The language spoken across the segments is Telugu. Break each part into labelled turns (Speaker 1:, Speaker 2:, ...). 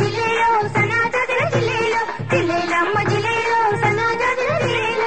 Speaker 1: జిల్లేలో సనాజాజుల జిల్లేలో జిల్లేలమ్మ జిల్లేలో సనాజాజుల జిల్లేలో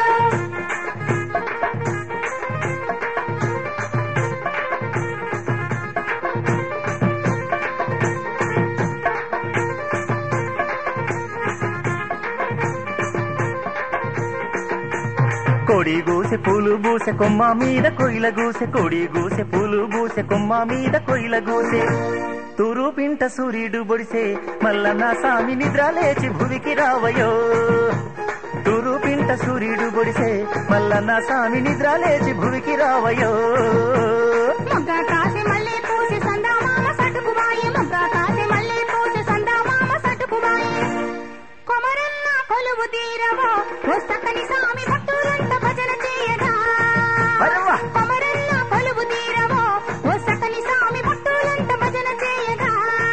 Speaker 2: కోడి గూసె పూలు బూసె కొమ్మ మీద కొయిల గూసె కోడి గూసె పూలు బూసె కొమ్మ మీద కొయిల గూసె తూరు పింట సూర్యుడు బొడిసే మల్లన్న సామి నిద్ర లేచి భువికి రావయో తూరు పింట సూర్యుడు బొడిసే మల్లన్న సామి నిద్ర లేచి భువికి రావయో
Speaker 1: మొగ్గ కాసే మల్లె పూసే సందామామ సటుకుబాయి మొగ్గ కాసే మల్లె పూసే సందామామ సటుకుబాయి కొమరన్న కొలువు తీరవో ఓ సకని సామి భక్తులంత భజన చేయగా
Speaker 2: అరవ్వ!
Speaker 1: కొమరన్న కొలువు తీరవో ఓ సకని సామి భక్తులంత భజన చేయగా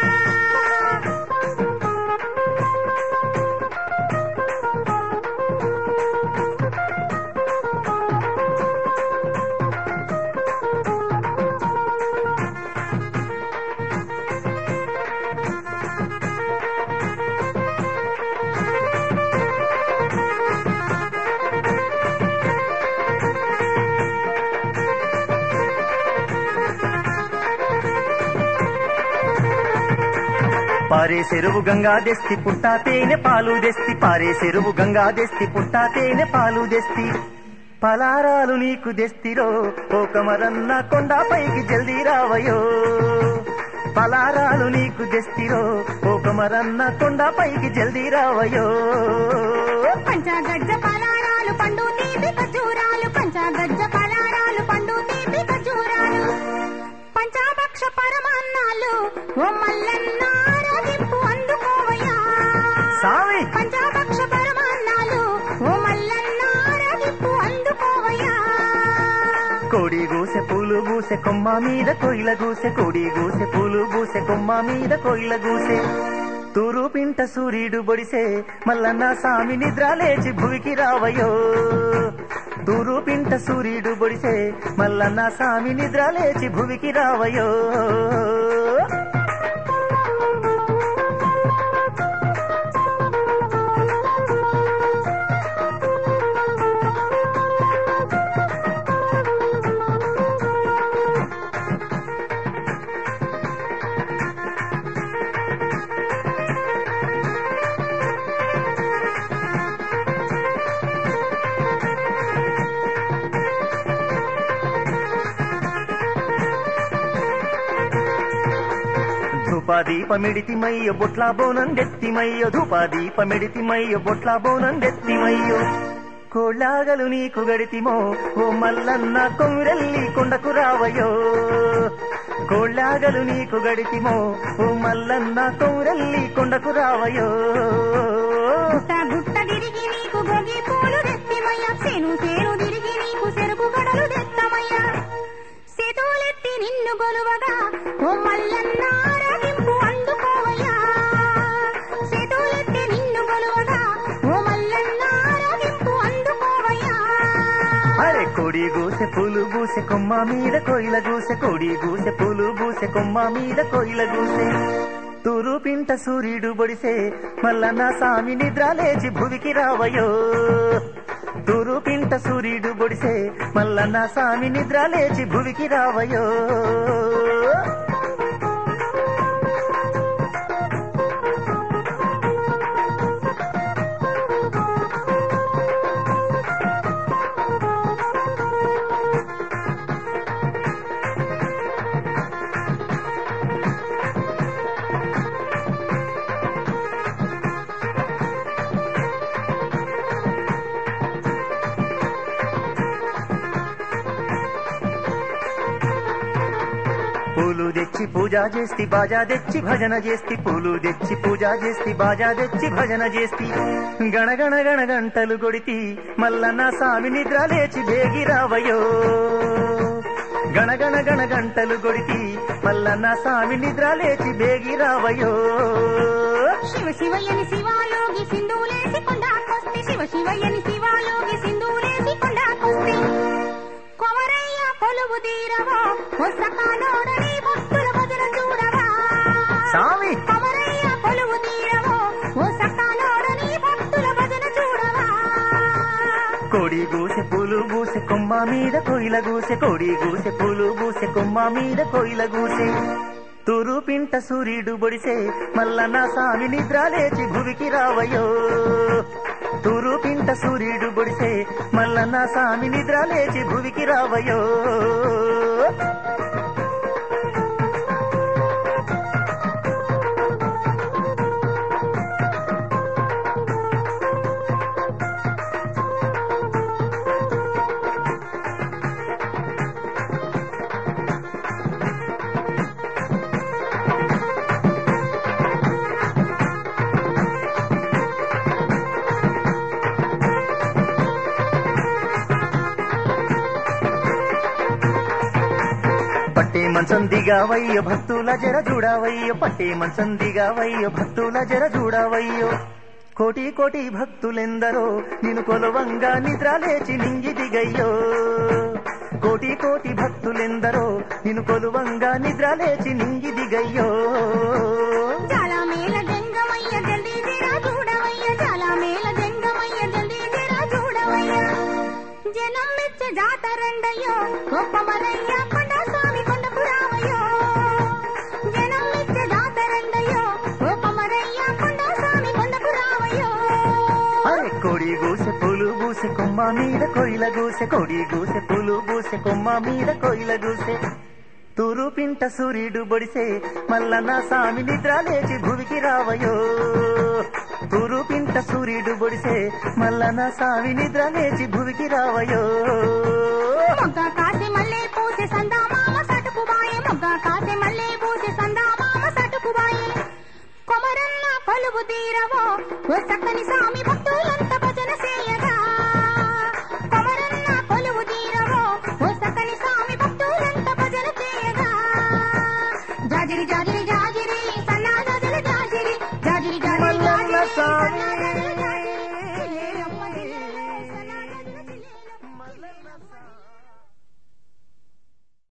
Speaker 2: పారే చెరువు గంగా దెస్తి పుట్టా తేనె పాలు దెస్తి పారే చెరువు గంగా దెస్తి పుట్టా తేనె పాలు దెస్తి పలారాలు నీకు దెస్తిరో ఓ కమరన్న కొండపైకి జల్దీ రావయో పలారాలు నీకు దెస్తిరో ఓ కమరన్న కొండపైకి జల్దీ రావయో
Speaker 1: పంచగజ్జ పలారాలు పండు తీపి ఖర్జూరాలు పంచగజ్జ పలారాలు పండు తీపి ఖర్జూరాలు పంచాభక్ష పరమాన్నాలు ఓ మల్లన్న ఆరాధింపు అందుకోవయ్యా
Speaker 2: సామి
Speaker 1: పంచాభక్ష పరమాన్నాలు ఓ మల్లన్న ఆరాధింపు అందుకోవయ్యా
Speaker 2: కోడి గూసె పూలు గూసె కొమ్మ మీద కొయిల గూసె కోడి గూసె పూలు గూసె కొమ్మ మీద కొయిల గూసె తూరు పింట సూర్యుడు బొడిసే మల్లన్న సామి నిద్ర లేచి భూమికి రావయో తూరు పింట సూర్యుడు బొడిసే మల్లన్న సామి నిద్ర లేచి భూమికి రావయో ధూపాదీపమిడితిమయ్య బొట్ల బోనందెత్తిమయ్య ధూపాదీపమిడితిమయ్య బొట్ల బోనందెత్తిమయ్యో కోళ్ళాగలు నీకు గడితిమో ఓ మల్లన్న కొమ్మిరెల్లి కొండకు రావయో కోళ్ళాగలు నీకు గడితిమో ఓ మల్లన్న కొమ్మిరెల్లి కొండకు రావయో
Speaker 1: గుట్ట గుట్ట తిరిగి నీకు గొగి పూలు తెత్తిమయ్యా సేను సేను తిరిగి నీకు చెరుకు గడలు తెత్తమయ్యా సేతులెత్తి నిన్ను గొలువగా ఓ మల్లన్న ఆరాధింపు అందుకోవయ్యా సేతులెత్తి నిన్ను గొలువగా ఓ మల్లన్న ఆరాధింపు అందుకోవయ్యా
Speaker 2: అరే కోడి గూసె పూలు గూసె కొమ్మ మీద కోయిల గూసె కోడి గూసె పూలు గూసె కొమ్మ మీద కోయిల గూసె తూరు పింట సూర్యుడు బొడిసే మల్లన్న సామి నిద్ర లేచి భువికి రావయో తూరు పింట సూర్యుడు బొడిసే మల్లన్న సామి నిద్ర లేచి భువికి రావయో పూలు తెచ్చి పూజ చేస్తి బాజా తెచ్చి భజన చేస్తి పూలు తెచ్చి పూజ చేస్తి బాజా తెచ్చి భజన చేస్తి గణగణ గణ గంటలు కొడితి మల్లన్న సామి నిద్ర లేచి బేగి రావయో గణగణ గణ గంటలు కొడితి మల్లన్న సామి నిద్ర లేచి బేగి రావయో
Speaker 1: శివ శివయ్యని శివాలోగి సింధులేసి కొండాకొస్తి శివ శివయ్యని శివాలోగి సింధులేసి కొండాకొస్తి కొమరయ్య కొలువు తీరవా ఓ సకాలోడని భక్తుల భజన చూడవా
Speaker 2: సామి
Speaker 1: కొమరయ్య కొలువు తీరవా
Speaker 2: గూసె పూలు గూసె కొమ్మ మీద కొయిల గూసె కోడి గూసె పూలు గూసె కొమ్మ మీద కొయిల గూసె తూరు పింట సూర్యుడు బొడిసే మల్ల నా సామి నిద్ర లేచి భువికి రావయ్యో తూరు పింట సూర్యుడు బొడిసే మల్ల నా సామి నిద్ర లేచి భువికి రావయ్యో పట్టే మంచం దిగావయ్యో భక్తుల జర చూడవయ్యో పట్టే మంచం దిగావయ్యో భక్తుల జర చూడవయ్యో కోటి కోటి భక్తులెందరో నిన్ను కొలవంగా నిద్ర లేచి నింగి దిగయ్యో కోటి కోటి భక్తులెందరో నిన్ను కొలువంగా నిద్ర లేచి నింగి దిగయ్యో
Speaker 1: చాలా మేల జంగమయ్య జల్దీ జరా చూడవయ్య చాలా మేల జంగమయ్య జల్దీ జరా చూడవయ్య జనం మెచ్చ జాతరండయ్యో గొప్పమరయ్య కొండ స్వామి కొండకు రావయ్యో జనం మెచ్చ జాతరండయ్యో గొప్పమరయ్య కొండ స్వామి కొండకు రావయ్యో
Speaker 2: అరే కోడి గూసె పూలు గూసె కొమ్మ మీద కొయిల గూసె కోడి గూసె పూలు గూసె కొమ్మ మీద కొయిల గూసె తూరు పింట సూర్యుడు బొడిసే మల్ల నా సామి నిద్ర లేచి భువికి రావయో తూరు పింట సూర్యుడు బొడిసే మల్ల నా సామి నిద్ర లేచి భువికి రావయో
Speaker 1: మొగ్గ కాసి మల్లె పూసే సందామామ సటుకు బాయే మొగ్గ కాసి మల్లె పూసే సందామామ సటుకు బాయే కొమరన్న కొలువు తీరవో ఓ చక్కని సామి భక్తులందరూ